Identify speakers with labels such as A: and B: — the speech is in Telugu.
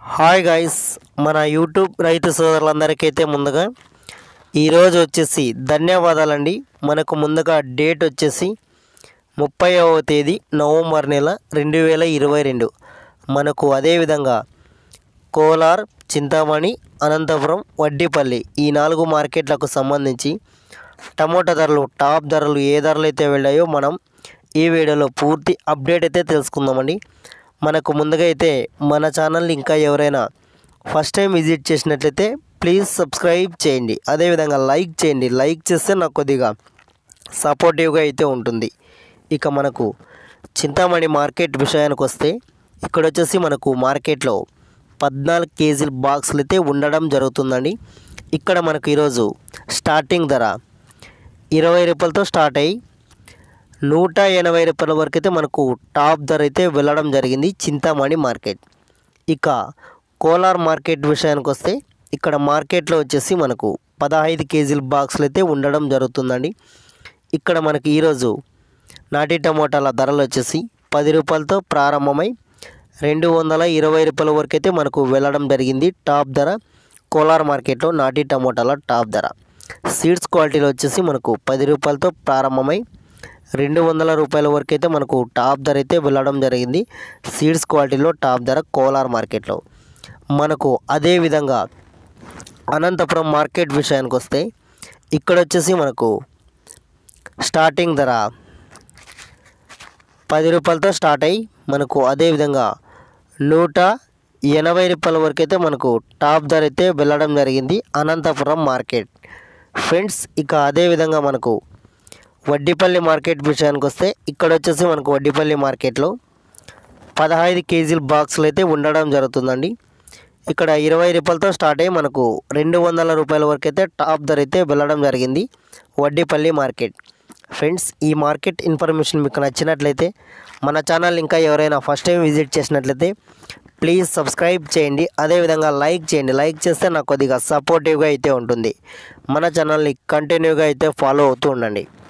A: హాయ్ గైస్ మన యూట్యూబ్ రైతు సోదరులందరికైతే ముందుగా ఈరోజు వచ్చేసి ధన్యవాదాలండి మనకు ముందుగా డేట్ వచ్చేసి ముప్పైవ తేదీ నవంబర్ నెల రెండు వేల ఇరవై రెండు మనకు అదేవిధంగా కోలార్ చింతామణి అనంతపురం వడ్డీపల్లి ఈ నాలుగు మార్కెట్లకు సంబంధించి టమోటా ధరలు టాప్ ధరలు ఏ ధరలు అయితే వెళ్ళాయో మనం ఈ వీడియోలో పూర్తి అప్డేట్ అయితే తెలుసుకుందామండి మనకు ముందుగా అయితే మన ఛానల్ని ఇంకా ఎవరైనా ఫస్ట్ టైం విజిట్ చేసినట్లయితే ప్లీజ్ సబ్స్క్రైబ్ చేయండి అదేవిధంగా లైక్ చేయండి లైక్ చేస్తే నాకు కొద్దిగా సపోర్టివ్గా అయితే ఉంటుంది ఇక మనకు చింతామణి మార్కెట్ విషయానికి వస్తే ఇక్కడ వచ్చేసి మనకు మార్కెట్లో పద్నాలుగు కేజీల బాక్సులు అయితే ఉండడం జరుగుతుందండి ఇక్కడ మనకు ఈరోజు స్టార్టింగ్ ధర ఇరవై రూపాయలతో స్టార్ట్ అయ్యి నూట ఎనభై రూపాయల వరకు అయితే మనకు టాప్ ధర అయితే వెళ్ళడం జరిగింది చింతామణి మార్కెట్ ఇక కోలార్ మార్కెట్ విషయానికి వస్తే ఇక్కడ మార్కెట్లో వచ్చేసి మనకు పదహైదు కేజీల బాక్సులు అయితే ఉండడం జరుగుతుందండి ఇక్కడ మనకి ఈరోజు నాటి టమోటాల ధరలు వచ్చేసి పది రూపాయలతో ప్రారంభమై రెండు వందల ఇరవై రూపాయల వరకు అయితే మనకు వెళ్ళడం జరిగింది టాప్ ధర కోలార్ మార్కెట్లో నాటి టమోటాల టాప్ ధర సీడ్స్ క్వాలిటీలో వచ్చేసి మనకు పది రూపాయలతో ప్రారంభమై రెండు వందల రూపాయల వరకు అయితే మనకు టాప్ ధర అయితే వెళ్ళడం జరిగింది సీడ్స్ క్వాలిటీలో టాప్ ధర కోలార్ మార్కెట్లో మనకు అదే విధంగా అనంతపురం మార్కెట్ విషయానికి వస్తే ఇక్కడ వచ్చేసి మనకు స్టార్టింగ్ ధర పది రూపాయలతో స్టార్ట్ అయ్యి మనకు అదేవిధంగా నూట ఎనభై రూపాయల వరకు అయితే మనకు టాప్ ధర అయితే వెళ్ళడం జరిగింది అనంతపురం మార్కెట్ ఫ్రెండ్స్ ఇక అదేవిధంగా మనకు వడ్డీపల్లి మార్కెట్ విషయానికి వస్తే ఇక్కడ వచ్చేసి మనకు వడ్డీపల్లి మార్కెట్లో పదహైదు కేజీల బాక్సులు అయితే ఉండడం జరుగుతుందండి ఇక్కడ ఇరవై రూపాయలతో స్టార్ట్ అయ్యి మనకు రెండు వందల రూపాయల వరకు అయితే టాప్ ధర అయితే వెళ్ళడం జరిగింది వడ్డీపల్లి మార్కెట్ ఫ్రెండ్స్ ఈ మార్కెట్ ఇన్ఫర్మేషన్ మీకు నచ్చినట్లయితే మన ఛానల్ ఇంకా ఎవరైనా ఫస్ట్ టైం విజిట్ చేసినట్లయితే ప్లీజ్ సబ్స్క్రైబ్ చేయండి అదేవిధంగా లైక్ చేయండి లైక్ చేస్తే నాకు కొద్దిగా సపోర్టివ్గా అయితే ఉంటుంది మన ఛానల్ని కంటిన్యూగా అయితే ఫాలో అవుతూ ఉండండి